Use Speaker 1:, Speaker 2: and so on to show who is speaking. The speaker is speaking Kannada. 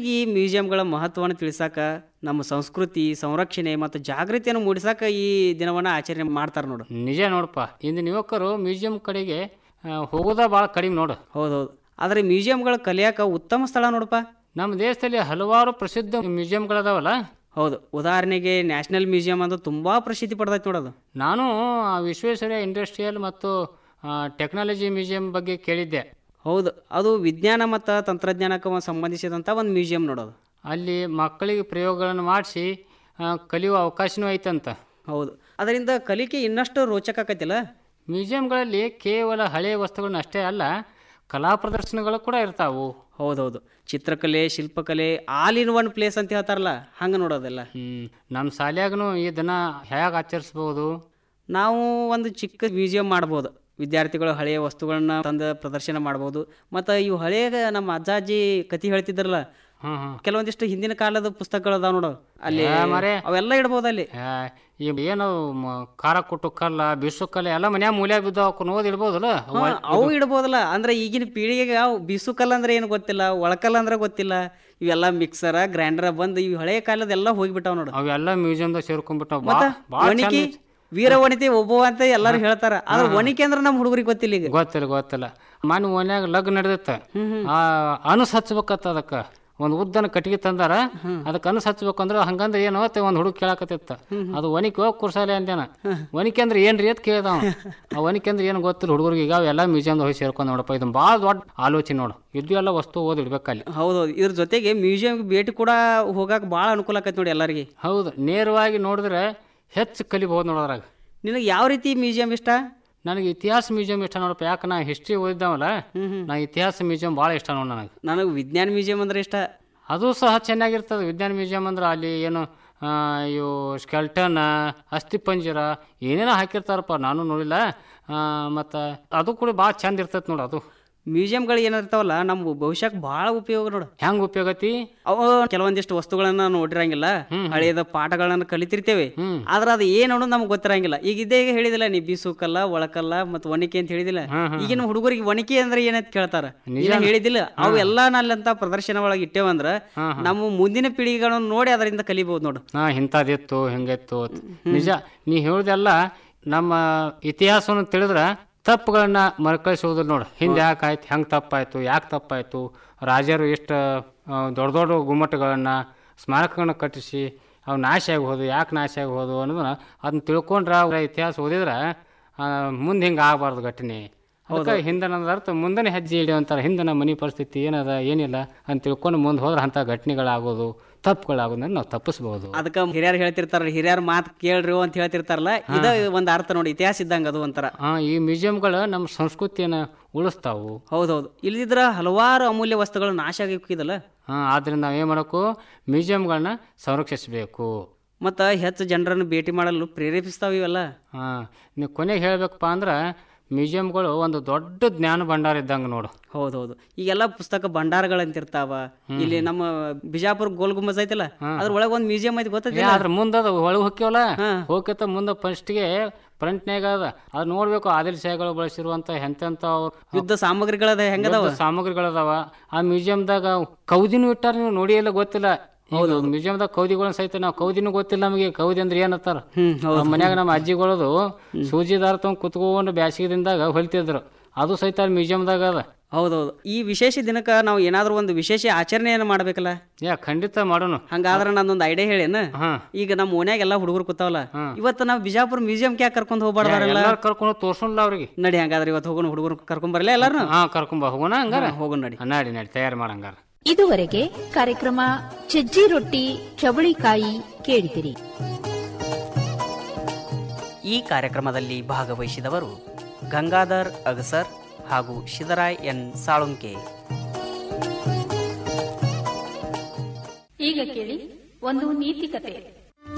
Speaker 1: ಈ ಮ್ಯೂಸಿಯಂಗಳ ಮಹತ್ವವನ್ನು ತಿಳಿಸಾಕ ನಮ್ಮ ಸಂಸ್ಕೃತಿ ಸಂರಕ್ಷಣೆ ಮತ್ತು ಜಾಗೃತಿಯನ್ನು ಮೂಡಿಸಾಕ ಈ ದಿನವನ್ನು ಆಚರಣೆ ಮಾಡ್ತಾರೆ ನೋಡು
Speaker 2: ನಿಜ ನೋಡಪ್ಪ ಇಂದಿನ ಯುವಕರು ಮ್ಯೂಸಿಯಂ ಕಡೆಗೆ ಆ, ಹೋಗೋದ ಭಾಳ ಕಡಿಮೆ ನೋಡು
Speaker 1: ಹೌದೌದು ಆದರೆ ಮ್ಯೂಸಿಯಂಗಳು ಕಲಿಯಾಕ ಉತ್ತಮ ಸ್ಥಳ ನೋಡಪ್ಪ
Speaker 2: ನಮ್ಮ ದೇಶದಲ್ಲಿ ಹಲವಾರು ಪ್ರಸಿದ್ಧ ಮ್ಯೂಸಿಯಂಗಳದಾವಲ್ಲ
Speaker 1: ಹೌದು ಉದಾಹರಣೆಗೆ ನ್ಯಾಷನಲ್ ಮ್ಯೂಸಿಯಂ ಅಂತ ತುಂಬಾ ಪ್ರಸಿದ್ಧಿ ಪಡೆದೈತೆ ನೋಡೋದು
Speaker 2: ನಾನು ಆ ವಿಶ್ವೇಶ್ವರಯ್ಯ ಇಂಡಸ್ಟ್ರಿಯಲ್ ಮತ್ತು ಟೆಕ್ನಾಲಜಿ ಮ್ಯೂಸಿಯಂ ಬಗ್ಗೆ ಕೇಳಿದ್ದೆ
Speaker 1: ಹೌದು ಅದು ವಿಜ್ಞಾನ ಮತ್ತು ತಂತ್ರಜ್ಞಾನಕ್ಕೆ ಸಂಬಂಧಿಸಿದಂಥ ಒಂದು ಮ್ಯೂಸಿಯಂ ನೋಡೋದು
Speaker 2: ಅಲ್ಲಿ ಮಕ್ಕಳಿಗೆ ಪ್ರಯೋಗಗಳನ್ನು ಮಾಡಿಸಿ ಕಲಿಯುವ ಅವಕಾಶನೂ ಐತಂತ
Speaker 1: ಹೌದು ಅದರಿಂದ ಕಲಿಕೆ ಇನ್ನಷ್ಟು ರೋಚಕ ಆಕೈತಿಲ್ಲ
Speaker 2: ಮ್ಯೂಸಿಯಂಗಳಲ್ಲಿ ಕೇವಲ ಹಳೆಯ ವಸ್ತುಗಳನ್ನ ಅಷ್ಟೇ ಅಲ್ಲ ಕಲಾ ಪ್ರದರ್ಶನಗಳು ಕೂಡ ಇರ್ತಾವು
Speaker 1: ಹೌದೌದು ಚಿತ್ರಕಲೆ ಶಿಲ್ಪಕಲೆ ಆಲ್ ಇನ್ ಒನ್ ಪ್ಲೇಸ್ ಅಂತ ಹೇಳ್ತಾರಲ್ಲ ಹಂಗೆ ನೋಡೋದೆಲ್ಲ
Speaker 2: ಹ್ಮ್ ನಮ್ಮ ಶಾಲ್ಯಾಗನು ಈ ದಿನ ಹೇಗೆ ಆಚರಿಸ್ಬೋದು
Speaker 1: ನಾವು ಒಂದು ಚಿಕ್ಕ ಮ್ಯೂಸಿಯಂ ಮಾಡ್ಬೋದು ವಿದ್ಯಾರ್ಥಿಗಳು ಹಳೆಯ ವಸ್ತುಗಳನ್ನ ತಂದು ಪ್ರದರ್ಶನ ಮಾಡ್ಬೋದು ಮತ್ತು ಇವು ಹಳೆಯ ನಮ್ಮ ಅಜ್ಜ ಅಜ್ಜಿ ಕತಿ ಹೇಳ್ತಿದ್ರಲ್ಲ
Speaker 2: ಹ್ಮ್ ಹ್ಮ್
Speaker 1: ಕೆಲವೊಂದಿಷ್ಟು ಹಿಂದಿನ ಕಾಲದ ಪುಸ್ತಕಗಳು ಅದಾವ ನೋಡು ಅಲ್ಲಿ
Speaker 2: ಏ ಮಾರ್ರೆ.
Speaker 1: ಅವೆಲ್ಲ ಇಡ್ಬೋದು ಅಲ್ಲಿ
Speaker 2: ಆ, ಈ ಏನು ಮ- ಖಾರ ಕುಟ್ಟು ಕಲ್ಲ ಬಿಸು ಕಲ್ಲ ಎಲ್ಲ ಮನ್ಯಾಗ ಮೂಲ್ಯಾಗ ಬಿದ್ದು ಅವಕ್ಕೆ ಓದಿ ಇಡ್ಬೋದಲ್ಲ
Speaker 1: ಹಾ, ಅವು ಇಡ್ಬೋದಲ್ಲ ಅಂದ್ರೆ ಈಗಿನ ಪೀಳಿಗೆಗೆ ಅವು ಬಿಸು ಕಲ್ಲ ಅಂದ್ರೆ ಏನು ಗೊತ್ತಿಲ್ಲ ಒಳಕಲ್ಲ ಅಂದ್ರೆ ಗೊತ್ತಿಲ್ಲ ಇವೆಲ್ಲ ಮಿಕ್ಸರ ಗ್ರೈಂಡರ್ ಬಂದು ಇವು ಹಳೆಯ ಕಾಲದೆಲ್ಲ ಹೋಗಿಬಿಟ್ಟಾವ ನೋಡು
Speaker 2: ಅವೆಲ್ಲ ಮ್ಯೂಸಿಯಂದಾಗ ಸೇರ್ಕೊಂಡ್ಬಿಟ್ಟಾವ
Speaker 1: ಮತ್ತ
Speaker 2: ಭಾಳ
Speaker 1: ಒಣಿಕೆ ವೀರ ವನಿತೆ ಒಬ್ಬವ ಅಂತ ಎಲ್ಲಾರು ಹೇಳ್ತಾರ ಆದ್ರೆ ಒಣಿಕೆ ಅಂದ್ರೆ ನಮ್ಮ ಹುಡುಗರಿಗೆ ಗೊತ್ತಿಲ್ಲ ಈಗ
Speaker 2: ಗೊತ್ತಿಲ್ಲ ಗೊತ್ತಿಲ್ಲ ಮನೆ ಮನ್ಯಾಗ ಲಗ್ನ ನಡೆದಿತ್ತ ಆ ಅನಸ್ ಹಚ್ಬೇಕತ್ತ ಅದಕ್ಕೆ ಒಂದು ಉದ್ದನ ಕಟ್ಟಿಗೆ ತಂದಾರ ಅದಕ್ಕೆ ಅನಸ್ ಹಚ್ಬೇಕಂದ್ರೆ ಹಂಗಂದ್ರೆ ಏನು ಅಂತ ಒಂದು ಹುಡುಗ ಕೇಳಕತ್ತಿತ್ತ ಅದು ಒನಿಕೆ ಹೋಗಿ ಕುರ್ಸಾಲೆ ಅಂದೇನ ಒನಿಕೆ ಅಂದ್ರೆ ಏನ್ರಿ ಅಂತ ಕೇಳ್ದ ಅವ. ಆ ಒನಿಕೆ ಅಂದ್ರೆ ಏನು ಗೊತ್ತಿಲ್ಲ ಹುಡುಗರಿಗೆ ಈಗ ಅವೆಲ್ಲ ಮ್ಯೂಸಿಯಂದಾಗ ಹೋಗಿ ಸೇರ್ಕೊಂಡು ನೋಡಪ್ಪ ಇದು ಭಾಳ ದೊಡ್ಡ ಆಲೋಚನೆ ನೋಡು ಇದು ಎಲ್ಲ ವಸ್ತು ಓದಿ ಇಡ್ಬೇಕಲ್ಲಿ
Speaker 1: ಹೌದೌದು ಇದ್ರ ಜೊತೆಗೆ ಮ್ಯೂಸಿಯಂಗೆ ಭೇಟಿ ಕೂಡ ಹೋಗಕ್ಕೆ ಭಾಳ ಅನುಕೂಲ ಆಕೈತಿ ನೋಡಿ ಎಲ್ಲರಿಗೆ
Speaker 2: ಹೌದು ನೇರವಾಗಿ ನೋಡಿದ್ರೆ ಹೆಚ್ಚು ಕಲಿಬಹುದು ನೋಡೋದ್ರಾಗ
Speaker 1: ನಿನಗೆ ಯಾವ ರೀತಿ ಮ್ಯೂಸಿಯಂ ಇಷ್ಟ
Speaker 2: ನನಗೆ ಇತಿಹಾಸ ಮ್ಯೂಸಿಯಂ ಇಷ್ಟ ನೋಡಪ್ಪ ಯಾಕೆ ನಾ ಹಿಸ್ಟ್ರಿ ಓದಿದ್ದಾವಲ್ಲ ನಾ ಇತಿಹಾಸ ಮ್ಯೂಸಿಯಂ ಭಾಳ ಇಷ್ಟ ನೋಡಿ ನನಗೆ
Speaker 1: ನನಗೆ ವಿಜ್ಞಾನ ಮ್ಯೂಸಿಯಂ ಅಂದ್ರೆ ಇಷ್ಟ
Speaker 2: ಅದು ಸಹ ಚೆನ್ನಾಗಿರ್ತದೆ ವಿಜ್ಞಾನ ಮ್ಯೂಸಿಯಂ ಅಂದ್ರೆ ಅಲ್ಲಿ ಏನು ಆ, ಇವು ಸ್ಕೆಲ್ಟನ್ ಅಸ್ಥಿಪಂಜರ ಏನೇನೋ ಹಾಕಿರ್ತಾರಪ್ಪ ನಾನು ನೋಡಿಲ್ಲ ಮತ್ತು ಅದು ಕೂಡ ಭಾಳ ಚಂದ ಇರ್ತೈತೆ ನೋಡು ಅದು
Speaker 1: ಮ್ಯೂಸಿಯಂಗಳು ಏನಿರ್ತಾವಲ್ಲ ನಮ್ಮ ಭವಿಷ್ಯಕ್ಕೆ ಭಾಳ ಉಪಯೋಗ ನೋಡು
Speaker 2: ಹೆಂಗೆ ಉಪಯೋಗತಿ
Speaker 1: ಅವು ಕೆಲವೊಂದಿಷ್ಟು ವಸ್ತುಗಳನ್ನ ನೋಡಿರಂಗಿಲ್ಲ ಹಳೆಯದ ಪಾಠಗಳನ್ನ ಕಲಿತಿರ್ತೇವೆ ಆದ್ರೆ ಅದು ಏನು ಅನ್ನೋದು ನಮ್ಗೆ ಗೊತ್ತಿರಂಗಿಲ್ಲ ಈಗ ಇದೇ ಈಗ ಹೇಳಿದಿಲ್ಲ ನೀ ಬೀಸುಕಲ್ಲ ಒಳಕಲ್ಲ ಮತ್ತು ಒಣಿಕೆ ಅಂತ ಹೇಳಿದಿಲ್ಲ ಈಗಿನ ಹುಡುಗರಿಗೆ ಒಣಿಕೆ ಅಂದ್ರೆ ಏನಂತ ಕೇಳ್ತಾರ ನೀನು ಹೇಳಿದಿಲ್ಲ ಅವು ಎಲ್ಲ ನಲ್ಲಂತ ಪ್ರದರ್ಶನ ಒಳಗೆ ಇಟ್ಟೇವಂದ್ರ ನಮ್ಮ ಮುಂದಿನ ಪೀಳಿಗೆಗಳನ್ನು ನೋಡಿ ಅದರಿಂದ ಕಲಿಬಹುದು ನೋಡು
Speaker 2: ಹಾಂ ಇಂಥದ್ದಿತ್ತು ಹಿಂಗಿತ್ತು ಅಂತ. ನಿಜ ನೀ ಹೇಳ್ದೆಲ್ಲ ನಮ್ಮ ಇತಿಹಾಸವನ್ನು ತಿಳಿದ್ರೆ ತಪ್ಪುಗಳನ್ನ ಮರುಕಳಿಸೋದು ನೋಡು ಹಿಂದೆ ಯಾಕೆ ಆಯ್ತು ಹೆಂಗೆ ತಪ್ಪಾಯ್ತು ಯಾಕೆ ತಪ್ಪಾಯ್ತು ರಾಜರು ಎಷ್ಟು ಆ, ದೊಡ್ಡ ದೊಡ್ಡ ಗುಮ್ಮಟಗಳನ್ನು ಸ್ಮಾರಕಗಳನ್ನ ಕಟ್ಟಿಸಿ ಅವು ನಾಶ ಆಗಿ ಹೋದು ಯಾಕೆ ನಾಶ ಆಗಿ ಹೋದು ಅನ್ನೋದನ್ನ ಅದನ್ನ ತಿಳ್ಕೊಂಡ್ರೆ ಅವ್ರ ಇತಿಹಾಸ ಓದಿದ್ರೆ ಮುಂದೆ ಹಿಂಗೆ ಆಗಬಾರ್ದು ಘಟನೆ ಅದಕ್ಕೆ ಹಿಂದನ ಅರ್ಥ ಮುಂದನೆ ಹೆಜ್ಜೆ ಇಡುವಂತಾರೆ ಹಿಂದನ ಮನೆ ಪರಿಸ್ಥಿತಿ ಏನದ ಏನಿಲ್ಲ ಅಂತ ತಿಳ್ಕೊಂಡು ಮುಂದೆ ಹೋದ್ರೆ ಅಂಥ ಘಟನೆಗಳಾಗೋದು ತಪ್ಪುಗಳಾಗೋದನ್ನ ನಾವು ತಪ್ಪಿಸ್ಬೋದು
Speaker 1: ಅದಕ್ಕೆ ಹಿರಿಯರು ಹೇಳ್ತಿರ್ತಾರ ಹಿರಿಯರ ಮಾತು ಕೇಳ್ರಿ ಅಂತ ಹೇಳ್ತಿರ್ತಾರಲ್ಲ ಇದ ಒಂದು ಅರ್ಥ ನೋಡಿ ಇತಿಹಾಸ ಇದ್ದಂಗ ಅದು ಒಂಥರ
Speaker 2: ಆ, ಈ ಮ್ಯೂಸಿಯಂಗಳು ನಮ್ಮ ಸಂಸ್ಕೃತಿಯನ್ನು ಉಳಿಸ್ತಾವು
Speaker 1: ಹೌದೌದು ಇಲ್ದಿದ್ರ ಹಲವಾರು ಅಮೂಲ್ಯ ವಸ್ತುಗಳು ನಾಶ ಆಗಿ ಹೋಗಿದಲ್ಲ
Speaker 2: ಆ, ಆದ್ರಿಂದ ನಾವು ಏನು ಮಾಡಬೇಕು ಮ್ಯೂಸಿಯಂಗಳನ್ನ ಸಂರಕ್ಷಿಸಬೇಕು
Speaker 1: ಮತ್ತು ಹೆಚ್ಚು ಜನರನ್ನು ಭೇಟಿ ಮಾಡಲು ಪ್ರೇರೇಪಿಸ್ತಾವ ಇವೆಲ್ಲ
Speaker 2: ಹಾಂ ನೀವು ಕೊನೆಗೆ ಹೇಳಬೇಕಪ್ಪ ಅಂದ್ರೆ ಮ್ಯೂಸಿಯಂಗಳು ಒಂದು ದೊಡ್ಡ ಜ್ಞಾನ ಭಂಡಾರ ಇದ್ದಂಗೆ ನೋಡು
Speaker 1: ಹೌದೌದು ಈಗೆಲ್ಲ ಪುಸ್ತಕ ಭಂಡಾರಗಳಂತಿರ್ತಾವ ಇಲ್ಲಿ ನಮ್ಮ ಬಿಜಾಪುರ ಗೋಲ್ ಗುಂಬಜ್ ಐತಲ್ಲ ಅದ್ರ ಒಳಗೆ ಒಂದು ಮ್ಯೂಸಿಯಂ ಐತಿ
Speaker 2: ಏ,
Speaker 1: ಗೊತ್ತಿಲ್ಲ
Speaker 2: ಅದ್ರ ಮುಂದೆ ಅದು ಒಳಗೆ ಹೋಗ್ಯವಲ್ಲ ಹೋಗ್ಯತ ಮುಂದೆ ಫಸ್ಟ್ಗೆ ಫ್ರಂಟ್ನಾಗ ಅದ ಅದು ನೋಡ್ಬೇಕು ಆದಿಲ್ ಶಾಹಿಗಳು ಬಳಸಿರುವಂಥ ಎಂತೆಂಥ
Speaker 1: ಯುದ್ಧ ಸಾಮಗ್ರಿಗಳದ ಹೆಂಗದಾವ
Speaker 2: ಸಾಮಗ್ರಿಗಳದಾವ ಆ ಮ್ಯೂಸಿಯಂದಾಗ ಕೌದಿನೂ ಇಟ್ಟಾರ ನೀವು ನೋಡಿ ಎಲ್ಲ ಗೊತ್ತಿಲ್ಲ ಹೌದು ಮ್ಯೂಸಿಯಂದಾಗ ಕೌದಿಗಳನ್ನ ಸಹಿತ ನಾವು ಕೌದಿನೂ ಗೊತ್ತಿಲ್ಲ ನಮಗೆ ಕೌದಿ ಅಂದ್ರೆ ಏನತ್ತಾರ
Speaker 1: ಹ್ಮ್
Speaker 2: ನಮ್ಮ ಮನ್ಯಾಗ ನಮ್ಮ ಅಜ್ಜಿಗಳದು ಸೂಜಿ ದಾರ ತಗೊಂಡ್ ಕುತ್ಕೊಂಡು ಬ್ಯಾಸಿಗೆದಿಂದಾಗ ಹೊಲಿತಿದ್ರು ಅದು ಸಹಿತ ಅಲ್ಲಿ ಮ್ಯೂಸಿಯಂದಾಗ ಅದ
Speaker 1: ಹೌದೌದು ಈ ವಿಶೇಷ ದಿನಕ್ಕ ನಾವು ಏನಾದ್ರೂ ಒಂದು ವಿಶೇಷ ಆಚರಣೆಯನ್ನು ಮಾಡ್ಬೇಕಲ್ಲ
Speaker 2: ಯಾ ಖಂಡಿತ ಮಾಡೋಣ
Speaker 1: ಹಂಗಾದ್ರೆ ನಂದೊಂದು ಐಡಿಯಾ ಹೇಳೇನ
Speaker 2: ಹಾ
Speaker 1: ಈಗ ನಮ್ಮ ಓನ್ಯಾಗ ಎಲ್ಲ ಹುಡುಗರು ಕೂತಾವಲ್ಲ ಇವತ್ತು ನಾವು ಬಿಜಾಪುರ ಮ್ಯೂಸಿಯಂಗೆ ಯಾಕೆ ಕರ್ಕೊಂಡು ಹೋಗ್ಬಾರ್ದಾರಲ್ಲ
Speaker 2: ಎಲ್ಲಾರು ಕರ್ಕೊಂಡು ತೋರ್ಸೋಲ್ಲ ಅವ್ರಿಗೆ
Speaker 1: ನಡಿ ಹಂಗಾದ್ರೆ ಇವತ್ತು ಹೋಗೋಣ ಹುಡುಗರು ಕರ್ಕೊಂಡ್ ಬರಲ್ಲ ಎಲ್ಲಾರು
Speaker 2: ಹಾ ಕರ್ಕೊಂಬ ಹೋಗೋಣ ಹಂಗಾರ
Speaker 1: ಹೋಗೋಣ ನಡಿ
Speaker 2: ನಾಡಿ ನಾಡಿ ತಯಾರು ಮಾಡಂಗಾರ
Speaker 3: ಇದುವರೆಗೆ ಕಾರ್ಯಕ್ರಮ ಸಜ್ಜಿ ರೊಟ್ಟಿ ಚವಳಿಕಾಯಿ ಕೇಳಿದಿರಿ
Speaker 1: ಈ ಕಾರ್ಯಕ್ರಮದಲ್ಲಿ ಭಾಗವಹಿಸಿದವರು ಗಂಗಾಧರ್ ಅಗಸರ್ ಹಾಗೂ ಶಿದರಾಯ್ ಎನ್ ಸಾಳುಂಕೆ
Speaker 3: ಈಗ ಕೇಳಿ ಒಂದು ನೀತಿ ಕತೆ